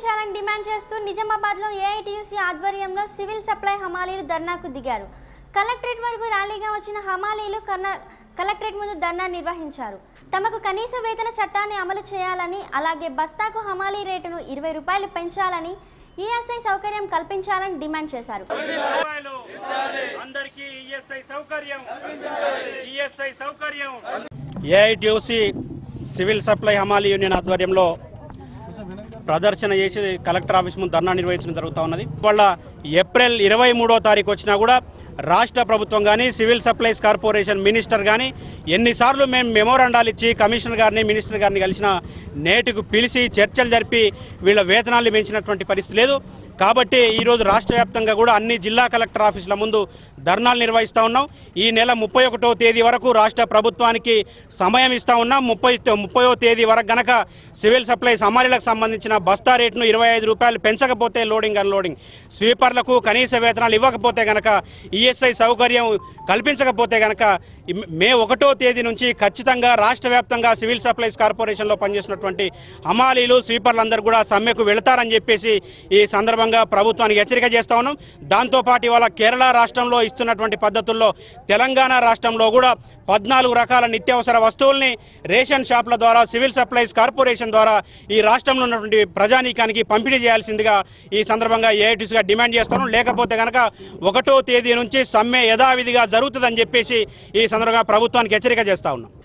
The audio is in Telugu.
కల్పించాలని డిమాండ్ చేస్తూ నిజామాబాద్లో ఏఐటీయూసీ ఆధ్వర్యంలో సివిల్ సప్లై హమాలీలు ధర్నాకు దిగారు కలెక్టరేట్ వరకు ర్యాలీగా వచ్చిన హమాలీలు కర్నా కలెక్టరేట్ ముందు ధర్నా నిర్వహించారు తమకు కనీస వేతన చట్టాన్ని అమలు చేయాలని అలాగే బస్తాకు హమాలీ రేటును ఇరవై రూపాయలు పెంచాలని ఈఎస్ఐ సౌకర్యం కల్పించాలని డిమాండ్ చేశారు రూపాయలు అందరికీ ఈఎస్ఐ సౌకర్యం ఈఎస్ఐ సౌకర్యం ఏఐటిఓసి సివిల్ సప్లై హమాలి యూనియన్ ఆధ్వర్యంలో ప్రదర్శన చేసి కలెక్టర్ ఆఫీస్ ముందు ధర్నా నిర్వహించడం జరుగుతూ ఉన్నది వాళ్ళ ఏప్రిల్ ఇరవై మూడో తారీఖు వచ్చినా కూడా రాష్ట్ర ప్రభుత్వం కానీ సివిల్ సప్లైస్ కార్పొరేషన్ మినిస్టర్ కానీ ఎన్నిసార్లు మేము మెమోరాండాలు ఇచ్చి కమిషనర్ గారిని మినిస్టర్ గారిని కలిసిన నేటికి పిలిచి చర్చలు జరిపి వీళ్ళ వేతనాలు పెంచినటువంటి పరిస్థితి లేదు కాబట్టి ఈరోజు రాష్ట్ర వ్యాప్తంగా కూడా అన్ని జిల్లా కలెక్టర్ ఆఫీసుల ముందు ధర్నాలు నిర్వహిస్తూ ఉన్నాం ఈ నెల ముప్పై ఒకటో తేదీ వరకు రాష్ట్ర ప్రభుత్వానికి సమయం ఇస్తూ ఉన్నాం ముప్పై ముప్పయో తేదీ వరకు గనక సివిల్ సప్లైస్ అమలులకు సంబంధించిన బస్తా రేటును ఇరవై ఐదు రూపాయలు పెంచకపోతే లోడింగ్ అన్లోడింగ్ స్వీపర్లకు కనీస వేతనాలు ఇవ్వకపోతే గనక ఈఎస్ఐ సౌకర్యం కల్పించకపోతే గనక ఇమ్- మే ఒకటో తేదీ నుంచి ఖచ్చితంగా రాష్ట్ర వ్యాప్తంగా సివిల్ సప్లైస్ కార్పొరేషన్లో పనిచేసినటువంటి హమాలీలు స్వీపర్లందరూ కూడా సమ్మెకు వెళతారని చెప్పేసి ఈ సందర్భంగా ప్రభుత్వానికి హెచ్చరిక చేస్తా ఉన్నాం దాంతోపాటు ఇవాళ కేరళ రాష్ట్రంలో ఇస్తున్నటువంటి పద్ధతుల్లో తెలంగాణ రాష్ట్రంలో కూడా పద్నాలుగు రకాల నిత్యావసర వస్తువుల్ని రేషన్ షాప్ల ద్వారా సివిల్ సప్లైస్ కార్పొరేషన్ ద్వారా ఈ రాష్ట్రంలో ఉన్నటువంటి ప్రజానీకానికి పంపిణీ చేయాల్సిందిగా ఈ సందర్భంగా ఏఐటీసీగా డిమాండ్ చేస్తున్నాం లేకపోతే కనుక ఒకటో తేదీ నుంచి సమ్మె యథావిధిగా జరుగుతుందని చెప్పేసి ఈ సందర్భంగా ప్రభుత్వానికి హెచ్చరిక చేస్తా ఉన్నాం